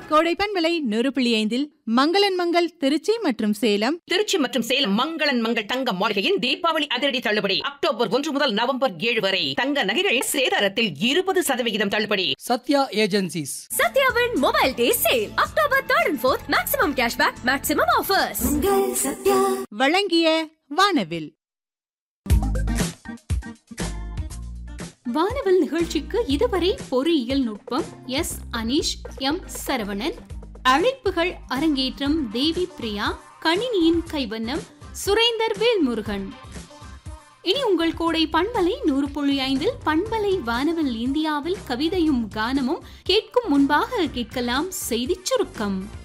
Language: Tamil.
கோடை பண்பலை நூறு புள்ளி ஐந்தில் மங்களன் மங்கள் திருச்சி மற்றும் சேலம் திருச்சி மற்றும் சேலம் மங்களன் மங்கள் தங்க மாளிகையின் தீபாவளி அதிரடி தள்ளுபடி அக்டோபர் ஒன்று முதல் நவம்பர் ஏழு வரை தங்க நகைகள் சேதாரத்தில் இருபது சதவிகிதம் தள்ளுபடி சத்யா ஏஜென்சிஸ் சத்யாவின் mobile day sale October third and fourth maximum cashback maximum offers வழங்கிய வானவில் வானவில் நிகழ்ச்சிக்கு இதுவரை பொறியியல் நுட்பம் எஸ் அனீஷ் எம் சரவணன் அழைப்புகள் அரங்கேற்றம் தேவி பிரியா கணினியின் கைவண்ணம் சுரேந்தர் வேல்முருகன் இனி உங்கள் கோடை பண்பலை நூறு புள்ளி ஐந்தில் பண்பலை வானவில் இந்தியாவில் கவிதையும் கானமும் கேட்கும் முன்பாக கேட்கலாம் செய்திச் சுருக்கம்